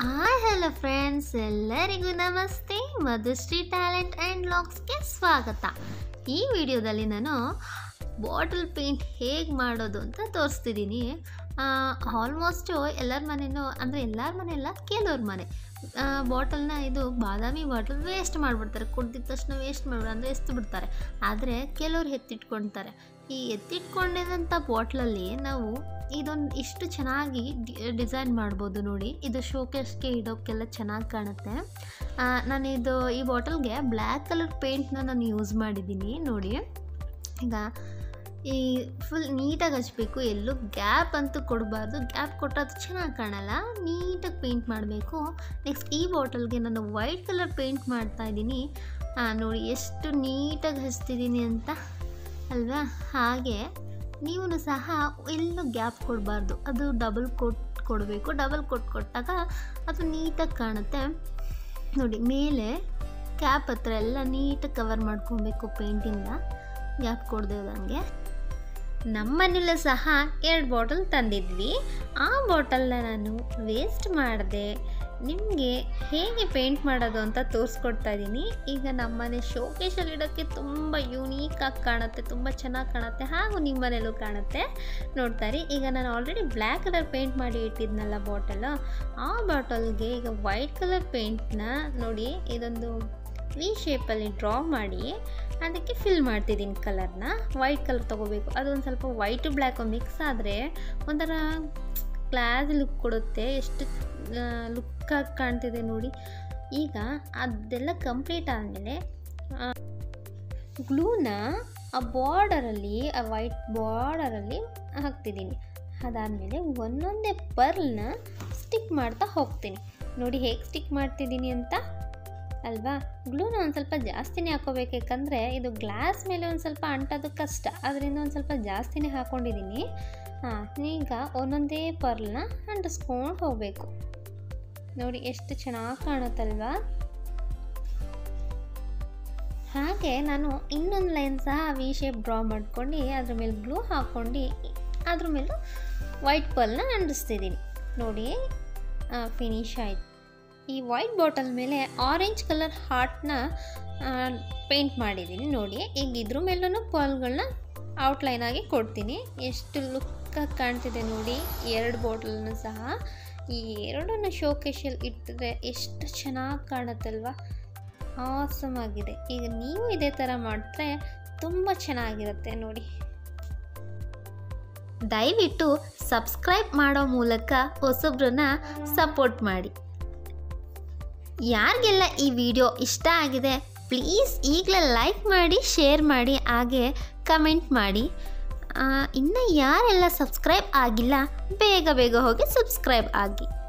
hi hello friends ಎಲ್ಲರಿಗೂ ನಮಸ್ತೆ Madhushree talent and ಲಾಗ್ಸ್ಗೆ ಸ್ವಾಗತ ಈ ವಿಡಿಯೋದಲ್ಲಿ ನಾನು ಬಾಟಲ್ ಪೇಂಟ್ ಹೇಗೆ ಮಾಡೋದು ಅಂತ ತೋರಿಸ್ತಿದ್ದೀನಿ ಆಲ್ಮೋಸ್ಟು ಎಲ್ಲರ ಮನೆಯೂ ಅಂದರೆ ಎಲ್ಲರ ಮನೆ ಅಲ್ಲ ಕೆಲವ್ರ ಮನೆ ಬಾಟಲ್ನ ಇದು ಬಾದಾಮಿ ಬಾಟಲ್ ವೇಸ್ಟ್ ಮಾಡಿಬಿಡ್ತಾರೆ ಕುಡ್ದಿದ ತಕ್ಷಣ ವೇಸ್ಟ್ ಮಾಡ್ಬಿಡ ಅಂದರೆ ಎಸ್ತು ಬಿಡ್ತಾರೆ ಆದರೆ ಕೆಲವ್ರು ಎತ್ತಿಟ್ಕೊಳ್ತಾರೆ ಈ ಎತ್ತಿಟ್ಕೊಂಡಿರೋಂಥ ಬಾಟ್ಲಲ್ಲಿ ನಾವು ಇದೊಂದು ಇಷ್ಟು ಚೆನ್ನಾಗಿ ಡಿಸೈನ್ ಮಾಡ್ಬೋದು ನೋಡಿ ಇದು ಶೋಕೇಸ್ಗೆ ಇಡೋಕ್ಕೆಲ್ಲ ಚೆನ್ನಾಗಿ ಕಾಣುತ್ತೆ ಆ, ನಾನಿದು ಈ ಬಾಟಲ್ಗೆ ಬ್ಲ್ಯಾಕ್ ಕಲರ್ ಪೇಂಟ್ನ ನಾನು ಯೂಸ್ ಮಾಡಿದ್ದೀನಿ ನೋಡಿ ಈಗ ಈ ಫುಲ್ ನೀಟಾಗಿ ಹಚ್ಬೇಕು ಎಲ್ಲೂ ಗ್ಯಾಪ್ ಅಂತೂ ಕೊಡಬಾರ್ದು ಗ್ಯಾಪ್ ಕೊಟ್ಟರೆ ಅದು ಚೆನ್ನಾಗಿ ಕಾಣಲ್ಲ ನೀಟಾಗಿ ಪೇಂಟ್ ಮಾಡಬೇಕು ನೆಕ್ಸ್ಟ್ ಈ ಬಾಟಲ್ಗೆ ನಾನು ವೈಟ್ ಕಲರ್ ಪೇಂಟ್ ಮಾಡ್ತಾ ಇದ್ದೀನಿ ನೋಡಿ ಎಷ್ಟು ನೀಟಾಗಿ ಹಚ್ತಿದ್ದೀನಿ ಅಂತ ಅಲ್ವಾ ಹಾಗೆ ನೀವು ಸಹ ಎಲ್ಲೂ ಗ್ಯಾಪ್ ಕೊಡಬಾರ್ದು ಅದು ಡಬಲ್ ಕೋಟ್ ಕೊಡಬೇಕು ಡಬಲ್ ಕೋಟ್ ಕೊಟ್ಟಾಗ ಅದು ನೀಟಾಗಿ ಕಾಣುತ್ತೆ ನೋಡಿ ಮೇಲೆ ಕ್ಯಾಪ್ ಹತ್ರ ಎಲ್ಲ ನೀಟಾಗಿ ಕವರ್ ಮಾಡ್ಕೊಬೇಕು ಪೇಂಟಿಂದ ಗ್ಯಾಪ್ ಕೊಡದೆ ಇರೋಂಗೆ ನಮ್ಮನೆಯಲ್ಲೂ ಸಹ ಎರಡು ಬಾಟಲ್ ತಂದಿದ್ವಿ ಆ ಬಾಟಲ್ನ ನಾನು ವೇಸ್ಟ್ ಮಾಡಿದೆ ನಿಮಗೆ ಹೇಗೆ ಪೇಂಟ್ ಮಾಡೋದು ಅಂತ ತೋರಿಸ್ಕೊಡ್ತಾ ಇದ್ದೀನಿ ಈಗ ನಮ್ಮನೆ ಶೋಕೇಶಲ್ಲಿ ಇಡೋಕ್ಕೆ ತುಂಬ ಯೂನೀಕಾಗಿ ಕಾಣುತ್ತೆ ತುಂಬ ಚೆನ್ನಾಗಿ ಕಾಣುತ್ತೆ ಹಾಗೂ ನಿಮ್ಮ ಮನೇಲೂ ಕಾಣುತ್ತೆ ನೋಡ್ತಾ ಇರಿ ಈಗ ನಾನು ಆಲ್ರೆಡಿ ಬ್ಲ್ಯಾಕ್ ಕಲರ್ ಪೇಂಟ್ ಮಾಡಿ ಇಟ್ಟಿದ್ನಲ್ಲ ಬಾಟಲು ಆ ಬಾಟಲ್ಗೆ ಈಗ ವೈಟ್ ಕಲರ್ ಪೇಂಟ್ನ ನೋಡಿ ಇದೊಂದು ವಿ ಶೇಪಲ್ಲಿ ಡ್ರಾ ಮಾಡಿ ಅದಕ್ಕೆ ಫಿಲ್ ಮಾಡ್ತಿದ್ದೀನಿ ಕಲರ್ನ ವೈಟ್ ಕಲರ್ ತೊಗೋಬೇಕು ಅದೊಂದು ಸ್ವಲ್ಪ ವೈಟು ಬ್ಲ್ಯಾಕು ಮಿಕ್ಸ್ ಆದರೆ ಒಂಥರ ಕ್ಲಾಸ್ ಲುಕ್ ಕೊಡುತ್ತೆ ಎಷ್ಟು ಲುಕ್ಕಾಗಿ ಕಾಣ್ತಿದೆ ನೋಡಿ ಈಗ ಅದೆಲ್ಲ ಕಂಪ್ಲೀಟ್ ಆದಮೇಲೆ ಗ್ಲೂನ ಆ ಬಾರ್ಡರಲ್ಲಿ ಆ ವೈಟ್ ಬಾರ್ಡರಲ್ಲಿ ಹಾಕ್ತಿದ್ದೀನಿ ಅದಾದಮೇಲೆ ಒಂದೊಂದೇ ಪರ್ಲ್ನ ಸ್ಟಿಕ್ ಮಾಡ್ತಾ ಹೋಗ್ತೀನಿ ನೋಡಿ ಹೇಗೆ ಸ್ಟಿಕ್ ಮಾಡ್ತಿದ್ದೀನಿ ಅಂತ ಅಲ್ವಾ ಗ್ಲೂನ ಒಂದು ಸ್ವಲ್ಪ ಜಾಸ್ತಿನೇ ಹಾಕೋಬೇಕು ಯಾಕಂದರೆ ಇದು ಗ್ಲಾಸ್ ಮೇಲೆ ಒಂದು ಸ್ವಲ್ಪ ಅಂಟೋದು ಕಷ್ಟ ಅದರಿಂದ ಒಂದು ಸ್ವಲ್ಪ ಜಾಸ್ತಿನೇ ಹಾಕ್ಕೊಂಡಿದ್ದೀನಿ ಹಾಂ ಈಗ ಒಂದೊಂದೇ ಪರ್ಲ್ನ ಅಂಟಿಸ್ಕೊಂಡು ಹೋಗಬೇಕು ನೋಡಿ ಎಷ್ಟು ಚೆನ್ನಾಗಿ ಕಾಣುತ್ತಲ್ವಾ ಹಾಗೆ ನಾನು ಇನ್ನೊಂದು ಲೈನ್ ಸಹ ವಿ ಶೇಪ್ ಡ್ರಾ ಮಾಡ್ಕೊಂಡು ಅದ್ರ ಮೇಲೆ ಗ್ಲೂ ಹಾಕ್ಕೊಂಡು ಅದ್ರ ಮೇಲೂ ವೈಟ್ ಪರ್ಲ್ನ ಅಂಟಿಸ್ತಿದ್ದೀನಿ ನೋಡಿ ಫಿನಿಶ್ ಆಯಿತು ಈ ವೈಟ್ ಬಾಟಲ್ ಮೇಲೆ ಆರೆಂಜ್ ಕಲರ್ ಹಾರ್ಟ್ನ ಪೇಂಟ್ ಮಾಡಿದ್ದೀನಿ ನೋಡಿ ಈಗ ಇದ್ರ ಮೇಲೂ ಪರ್ಲ್ಗಳನ್ನ ಔಟ್ಲೈನ್ ಆಗಿ ಕೊಡ್ತೀನಿ ಎಷ್ಟು ಲುಕ್ಕಾಗಿ ಕಾಣ್ತಿದೆ ನೋಡಿ ಎರಡು ಬಾಟಲ್ನು ಸಹ ಈ ಎರಡನ್ನ ಶೋಕೇಶಲ್ಲಿ ಇಟ್ಟಿದ್ರೆ ಎಷ್ಟು ಚೆನ್ನಾಗಿ ಕಾಣುತ್ತಲ್ವ ಆಸಮ್ ಆಗಿದೆ ಈಗ ನೀವು ಇದೇ ಥರ ಮಾಡಿದ್ರೆ ತುಂಬ ಚೆನ್ನಾಗಿರುತ್ತೆ ನೋಡಿ ದಯವಿಟ್ಟು ಸಬ್ಸ್ಕ್ರೈಬ್ ಮಾಡೋ ಮೂಲಕ ಹೊಸಬ್ರನ್ನ ಸಪೋರ್ಟ್ ಮಾಡಿ ಯಾರಿಗೆಲ್ಲ ಈ ವಿಡಿಯೋ ಇಷ್ಟ ಆಗಿದೆ ಪ್ಲೀಸ್ ಈಗಲೇ ಲೈಕ್ ಮಾಡಿ ಶೇರ್ ಮಾಡಿ ಹಾಗೆ ಕಮೆಂಟ್ ಮಾಡಿ ಆ, ಇನ್ನು ಯಾರೆಲ್ಲ ಸಬ್ಸ್ಕ್ರೈಬ್ ಆಗಿಲ್ಲ ಬೇಗ ಬೇಗ ಹೋಗಿ ಸಬ್ಸ್ಕ್ರೈಬ್ ಆಗಿ